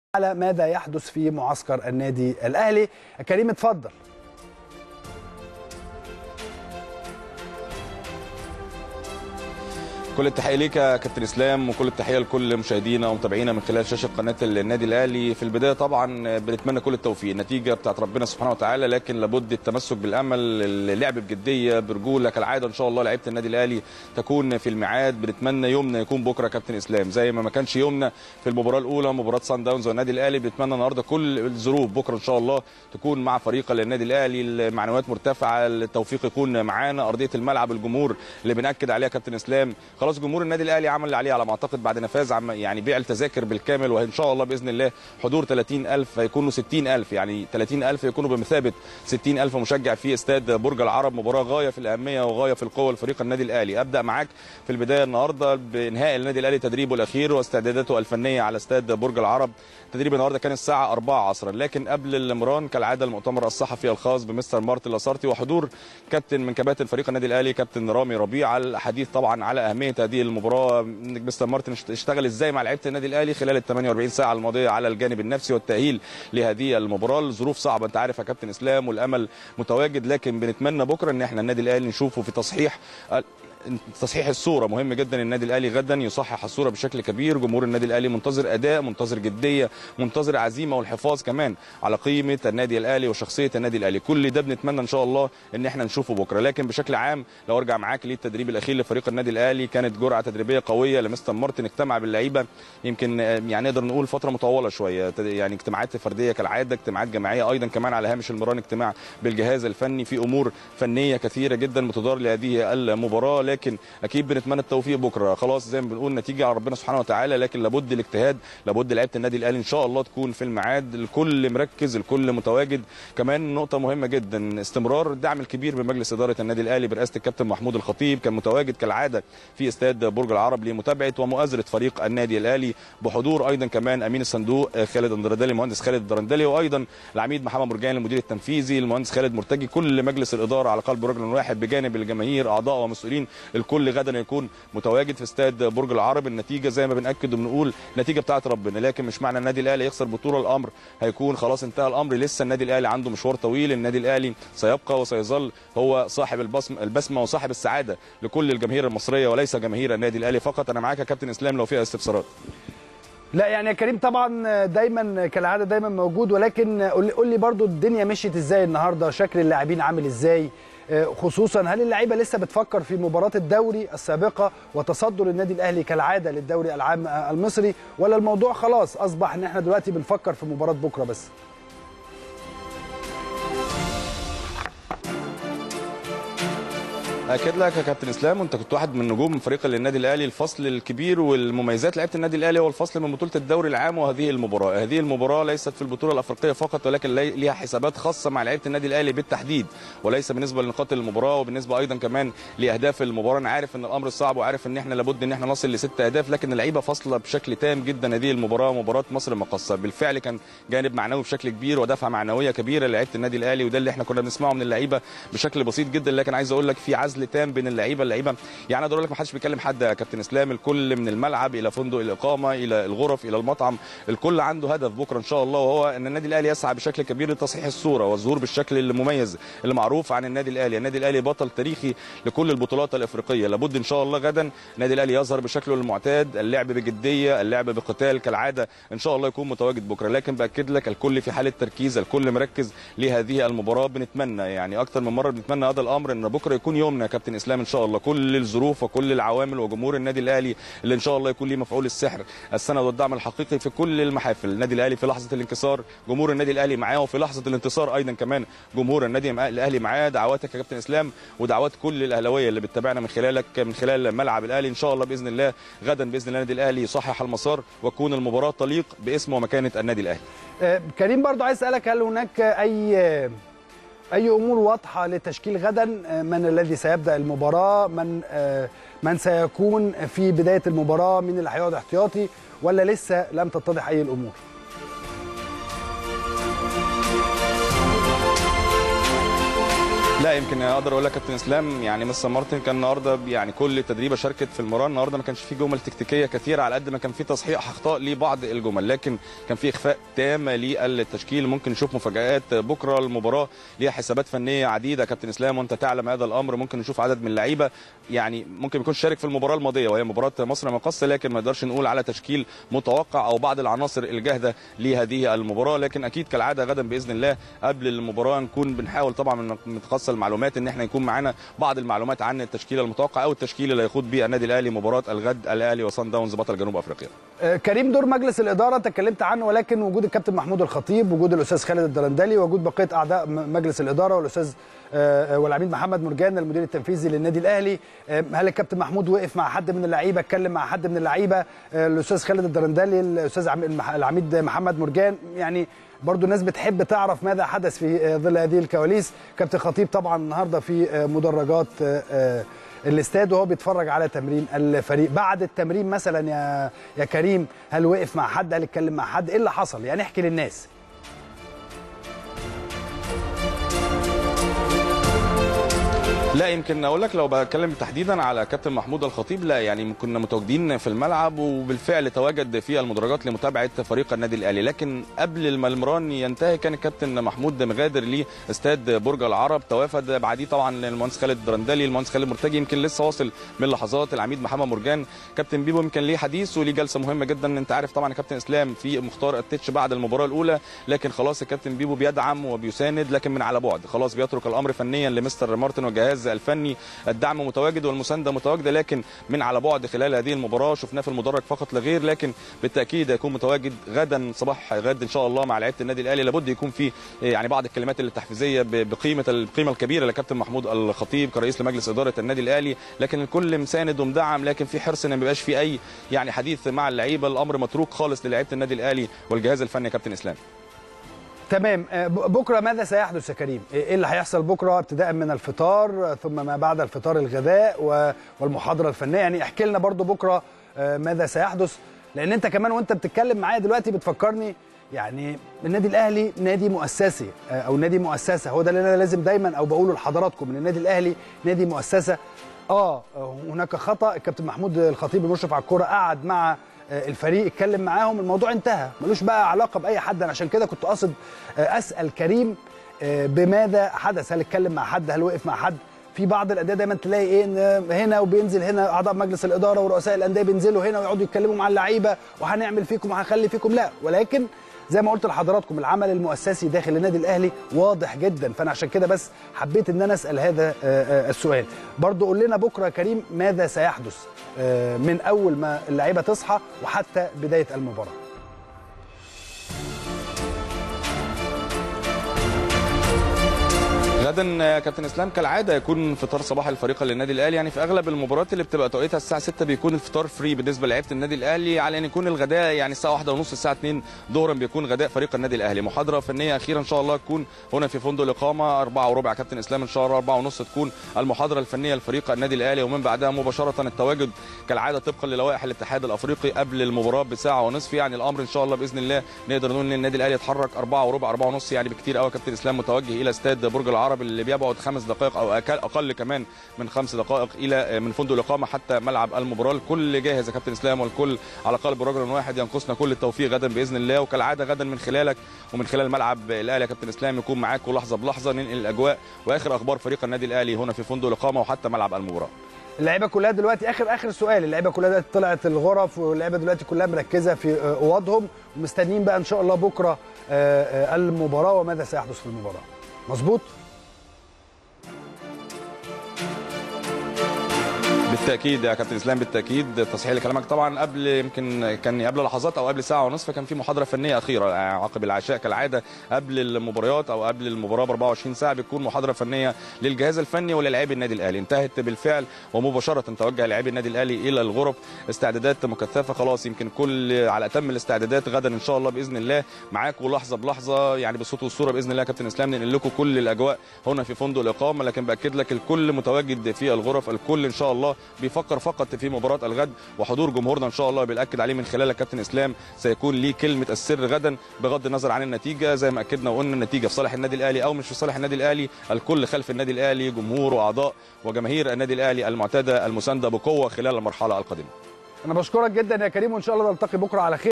على ماذا يحدث في معسكر النادي الاهلي كريم اتفضل كل التحيه ليك يا كابتن اسلام وكل التحيه لكل مشاهدينا ومتابعينا من خلال شاشه قناه النادي الاهلي في البدايه طبعا بنتمنى كل التوفيق النتيجه بتاعت ربنا سبحانه وتعالى لكن لابد التمسك بالامل اللعب بجديه برجوله كالعاده ان شاء الله لعيبه النادي الاهلي تكون في الميعاد بنتمنى يومنا يكون بكره يا كابتن اسلام زي ما ما كانش يومنا في المباراه الاولى مباراه سان داونز والنادي الاهلي بنتمنى النهارده كل الظروف بكره ان شاء الله تكون مع فريق النادي الاهلي المعنويات مرتفعه التوفيق يكون معانا ارضيه الملعب الجمهور اللي بناكد عليها كابتن اسلام خلاص جمهور النادي الاهلي عمل اللي عليه على ما اعتقد بعد نفاذ عم يعني بيع التذاكر بالكامل وان شاء الله باذن الله حضور 30000 هيكونوا 60000 يعني 30000 يكونوا بمثابه 60000 مشجع في استاد برج العرب مباراه غايه في الاهميه وغايه في القوه لفريق النادي الاهلي ابدا معاك في البدايه النهارده بانهاء النادي الاهلي تدريبه الاخير واستعداداته الفنيه على استاد برج العرب تدريب النهارده كان الساعه 4 عصرا لكن قبل المران كالعاده المؤتمر الصحفي الخاص بمستر مارتن لاسارتي وحضور كابتن من كباتن فريق النادي الاهلي كابتن رامي ربيعه الحديث طبعا على اهميه هذه المباراه مستر مارتن اشتغل ازاي مع لعيبه النادي الاهلي خلال ال 48 ساعه الماضيه على الجانب النفسي والتاهيل لهذه المباراه الظروف صعبه انت عارف يا كابتن اسلام والامل متواجد لكن بنتمنى بكره ان احنا النادي الاهلي نشوفه في تصحيح تصحيح الصوره مهم جدا النادي الاهلي غدا يصحح الصوره بشكل كبير جمهور النادي الاهلي منتظر اداء منتظر جديه منتظر عزيمه والحفاظ كمان على قيمه النادي الاهلي وشخصيه النادي الاهلي كل ده بنتمنى ان شاء الله ان احنا نشوفه بكره لكن بشكل عام لو ارجع معاك للتدريب الاخير لفريق النادي الاهلي كانت جرعه تدريبيه قويه لمستر مارتن اجتمع باللعيبه يمكن يعني نقدر نقول فتره مطوله شويه يعني اجتماعات فرديه كالعاده اجتماعات جماعيه ايضا كمان على هامش المران اجتماع بالجهاز الفني في امور فنيه كثيره جدا بتدار لهذه المباراه لكن اكيد بنتمنى التوفيق بكره خلاص زي ما بنقول نتيجه على ربنا سبحانه وتعالى لكن لابد الاجتهاد لابد لعيبه النادي الاهلي ان شاء الله تكون في الميعاد الكل مركز الكل متواجد كمان نقطه مهمه جدا استمرار الدعم الكبير من مجلس اداره النادي الاهلي برئاسه الكابتن محمود الخطيب كان متواجد كالعاده في استاد برج العرب لمتابعه ومؤازره فريق النادي الاهلي بحضور ايضا كمان امين الصندوق خالد الدرندلي المهندس خالد الدرندلي وايضا العميد محمد مرجان المدير التنفيذي المهندس خالد مرتجي كل مجلس الاداره على قلب رجل واحد بجانب الجماهير اعضاء ومسؤولين الكل غدا يكون متواجد في استاد برج العرب النتيجه زي ما بناكد وبنقول نتيجه بتاعه ربنا لكن مش معنى النادي الاهلي يخسر بطوله الامر هيكون خلاص انتهى الامر لسه النادي الاهلي عنده مشوار طويل النادي الاهلي سيبقى وسيظل هو صاحب البسمه البسمه وصاحب السعاده لكل الجماهير المصريه وليس جماهير النادي الاهلي فقط انا معاك يا كابتن اسلام لو فيها استفسارات لا يعني يا كريم طبعا دايما كالعاده دايما موجود ولكن قول لي برضو الدنيا مشيت ازاي النهارده شكل اللاعبين عامل ازاي خصوصا هل اللعيبه لسه بتفكر في مباراه الدوري السابقه وتصدر النادي الاهلي كالعاده للدوري العام المصري ولا الموضوع خلاص اصبح ان احنا دلوقتي بنفكر في مباراه بكره بس اكد لك يا كابتن اسلام وانت كنت واحد من نجوم فريق النادي الاهلي الفصل الكبير والمميزات لعيبه النادي الاهلي هو الفصل من بطوله الدوري العام وهذه المباراه هذه المباراه ليست في البطوله الافريقيه فقط ولكن ليها حسابات خاصه مع لعيبه النادي الاهلي بالتحديد وليس بالنسبه لنقاط المباراه وبالنسبه ايضا كمان لاهداف المباراه انا عارف ان الامر صعب وعارف ان احنا لابد ان احنا نصل لست اهداف لكن اللعيبه فاصله بشكل تام جدا هذه المباراه مباراه مصر المقصه بالفعل كان جانب معنوي بشكل كبير ودفعه معنويه كبيره لعيبه النادي الاهلي وده اللي احنا كنا بنسمعه من اللعيبه بشكل بسيط جدا لكن عايز اقول لك في عزل تام بين اللعيبه اللعيبه يعني اقدر اقول لك ما حدش بيكلم حد يا كابتن اسلام الكل من الملعب الى فندق الاقامه الى الغرف الى المطعم الكل عنده هدف بكره ان شاء الله وهو ان النادي الاهلي يسعى بشكل كبير لتصحيح الصوره والظهور بالشكل المميز اللي معروف عن النادي الاهلي النادي الاهلي بطل تاريخي لكل البطولات الافريقيه لابد ان شاء الله غدا النادي الاهلي يظهر بشكله المعتاد اللعب بجديه اللعب بقتال كالعاده ان شاء الله يكون متواجد بكره لكن باكد لك الكل في حاله تركيز الكل مركز لهذه المباراه بنتمنى يعني اكتر من مره بنتمنى هذا الامر ان بكره يكون يومنا يا كابتن اسلام ان شاء الله كل الظروف وكل العوامل وجمهور النادي الاهلي اللي ان شاء الله يكون ليه مفعول السحر السند والدعم الحقيقي في كل المحافل النادي الاهلي في لحظه الانكسار جمهور النادي الاهلي معاه وفي لحظه الانتصار ايضا كمان جمهور النادي الاهلي معاه دعواتك يا كابتن اسلام ودعوات كل الاهلاويه اللي بتتابعنا من خلالك من خلال ملعب الاهلي ان شاء الله باذن الله غدا باذن الله النادي الاهلي يصحح المسار وتكون المباراه تليق باسم ومكانه النادي الاهلي آه كريم برضو عايز اسالك هل هناك اي اي امور واضحه لتشكيل غدا من الذي سيبدا المباراه من من سيكون في بدايه المباراه مين اللي هيقعد احتياطي ولا لسه لم تتضح اي الامور لا يمكن اقدر اقول لك كابتن اسلام يعني مستر مارتن كان النهارده يعني كل تدريبه شاركت في المباراه النهارده ما كانش في جمل تكتيكيه كثيره على قد ما كان في تصحيح اخطاء لبعض الجمل لكن كان في اخفاء تام للتشكيل ممكن نشوف مفاجات بكره المباراه ليها حسابات فنيه عديده كابتن اسلام وانت تعلم هذا الامر ممكن نشوف عدد من اللعيبه يعني ممكن يكون شارك في المباراه الماضيه وهي مباراه مصر مقص لكن ما نقدرش نقول على تشكيل متوقع او بعض العناصر الجاهده لهذه المباراه لكن اكيد كالعاده غدا باذن الله قبل المباراه نكون بنحاول طبعا نتخصص المعلومات ان احنا يكون معانا بعض المعلومات عن التشكيل المتوقع او التشكيل اللي هيخوض به النادي الاهلي مباراه الغد الاهلي وصن داونز بطل جنوب افريقيا. آه، كريم دور مجلس الاداره تكلمت عنه ولكن وجود الكابتن محمود الخطيب وجود الاستاذ خالد الدرندلي وجود بقيه اعضاء م- مجلس الاداره والاستاذ آه، آه، والعميد محمد مرجان المدير التنفيذي للنادي الاهلي آه، هل الكابتن محمود وقف مع حد من اللعيبه اتكلم مع حد من اللعيبه آه، الاستاذ خالد الدرندلي الاستاذ عم- المح- العميد محمد مرجان يعني برضو الناس بتحب تعرف ماذا حدث في آه، ظل هذه الكواليس كابتن خطيب طبعا النهارده في آه، مدرجات آه، آه، الاستاد وهو بيتفرج على تمرين الفريق بعد التمرين مثلا يا يا كريم هل وقف مع حد هل اتكلم مع حد ايه اللي حصل يعني احكي للناس لا يمكن اقول لك لو بتكلم تحديدا على كابتن محمود الخطيب لا يعني كنا متواجدين في الملعب وبالفعل تواجد في المدرجات لمتابعه فريق النادي الاهلي لكن قبل ما المران ينتهي كان الكابتن محمود مغادر لاستاد برج العرب توافد بعديه طبعا المهندس خالد الدرندلي المهندس خالد مرتجي يمكن لسه واصل من لحظات العميد محمد مرجان كابتن بيبو يمكن ليه حديث وليه جلسه مهمه جدا انت عارف طبعا كابتن اسلام في مختار التتش بعد المباراه الاولى لكن خلاص الكابتن بيبو بيدعم وبيساند لكن من على بعد خلاص بيترك الامر فنيا لمستر مارتن والجهاز الفني الدعم متواجد والمسانده متواجده لكن من على بعد خلال هذه المباراه شفناه في المدرج فقط لا غير لكن بالتاكيد هيكون متواجد غدا صباح غد ان شاء الله مع لعيبه النادي الاهلي لابد يكون في يعني بعض الكلمات التحفيزيه ب- بقيمه القيمه الكبيره لكابتن محمود الخطيب كرئيس لمجلس اداره النادي الاهلي لكن الكل مساند ومدعم لكن في حرص ان ما يبقاش في اي يعني حديث مع اللعيبه الامر متروك خالص للعيبه النادي الاهلي والجهاز الفني يا كابتن اسلام تمام آه، ب- بكره ماذا سيحدث يا كريم ايه اللي هيحصل بكره ابتداء من الفطار آه، ثم ما بعد الفطار الغذاء و- والمحاضره الفنيه يعني احكي لنا برضو بكره آه، ماذا سيحدث لان انت كمان وانت بتتكلم معايا دلوقتي بتفكرني يعني النادي الاهلي نادي مؤسسي آه، او نادي مؤسسه هو ده اللي انا لازم دايما او بقوله لحضراتكم ان النادي الاهلي نادي مؤسسه اه هناك خطا الكابتن محمود الخطيب المشرف على الكوره قعد مع آه، الفريق اتكلم معاهم الموضوع انتهى ملوش بقى علاقه باي حد انا عشان كده كنت قاصد آه، اسال كريم آه، بماذا حدث هل اتكلم مع حد هل وقف مع حد في بعض الانديه دايما تلاقي ايه إن هنا وبينزل هنا اعضاء مجلس الاداره ورؤساء الانديه بينزلوا هنا ويقعدوا يتكلموا مع اللعيبه وهنعمل فيكم وهنخلي فيكم لا ولكن زي ما قلت لحضراتكم العمل المؤسسي داخل النادي الاهلي واضح جدا فانا عشان كده بس حبيت ان انا اسال هذا آه، آه، السؤال برضو قول لنا بكره يا كريم ماذا سيحدث آه، من اول ما اللعيبه تصحى وحتى بدايه المباراه غدا يا كابتن اسلام كالعاده يكون فطار صباح الفريق للنادي الاهلي يعني في اغلب المباريات اللي بتبقى توقيتها الساعه 6 بيكون الفطار فري بالنسبه لعيبه النادي الاهلي على ان يكون الغداء يعني الساعه 1 ونص الساعه 2 ظهرا بيكون غداء فريق النادي الاهلي محاضره فنيه اخيره ان شاء الله تكون هنا في فندق الاقامه 4 وربع كابتن اسلام ان شاء الله 4 ونص تكون المحاضره الفنيه لفريق النادي الاهلي ومن بعدها مباشره التواجد كالعاده طبقا للوائح الاتحاد الافريقي قبل المباراه بساعه ونصف يعني الامر ان شاء الله باذن الله نقدر نقول ان النادي الاهلي يتحرك 4 وربع 4 ونص يعني بكتير قوي كابتن اسلام متوجه الى استاد برج العرب اللي بيبعد خمس دقائق او أكل- اقل كمان من خمس دقائق الى من فندق الاقامه حتى ملعب المباراه الكل جاهز يا كابتن اسلام والكل على قلب رجل واحد ينقصنا كل التوفيق غدا باذن الله وكالعاده غدا من خلالك ومن خلال ملعب الاهلي يا كابتن اسلام يكون معاكم لحظه بلحظه ننقل الاجواء واخر اخبار فريق النادي الاهلي هنا في فندق الاقامه وحتى ملعب المباراه اللعيبه كلها دلوقتي اخر اخر سؤال اللعيبه كلها دلوقتي طلعت الغرف واللعيبه دلوقتي كلها مركزه في آه، اوضهم ومستنيين بقى ان شاء الله بكره آه، آه، المباراه وماذا سيحدث في المباراه مظبوط بالتاكيد يا كابتن اسلام بالتاكيد تصحيح لكلامك طبعا قبل يمكن كان قبل لحظات او قبل ساعه ونصف كان في محاضره فنيه اخيره عقب العشاء كالعاده قبل المباريات او قبل المباراه ب 24 ساعه بتكون محاضره فنيه للجهاز الفني وللاعبي النادي الاهلي انتهت بالفعل ومباشره توجه لاعبي النادي الاهلي الى الغرف استعدادات مكثفه خلاص يمكن كل على اتم الاستعدادات غدا ان شاء الله باذن الله معاكم لحظه بلحظه يعني بالصوت والصوره باذن الله يا كابتن اسلام ننقل لكم كل الاجواء هنا في فندق الاقامه لكن باكد لك الكل متواجد في الغرف الكل ان شاء الله بيفكر فقط في مباراه الغد وحضور جمهورنا ان شاء الله بياكد عليه من خلال كابتن اسلام سيكون ليه كلمه السر غدا بغض النظر عن النتيجه زي ما اكدنا وقلنا النتيجه في صالح النادي الاهلي او مش في صالح النادي الاهلي الكل خلف النادي الاهلي جمهور واعضاء وجماهير النادي الاهلي المعتاده المسانده بقوه خلال المرحله القادمه انا بشكرك جدا يا كريم وان شاء الله نلتقي بكره على خير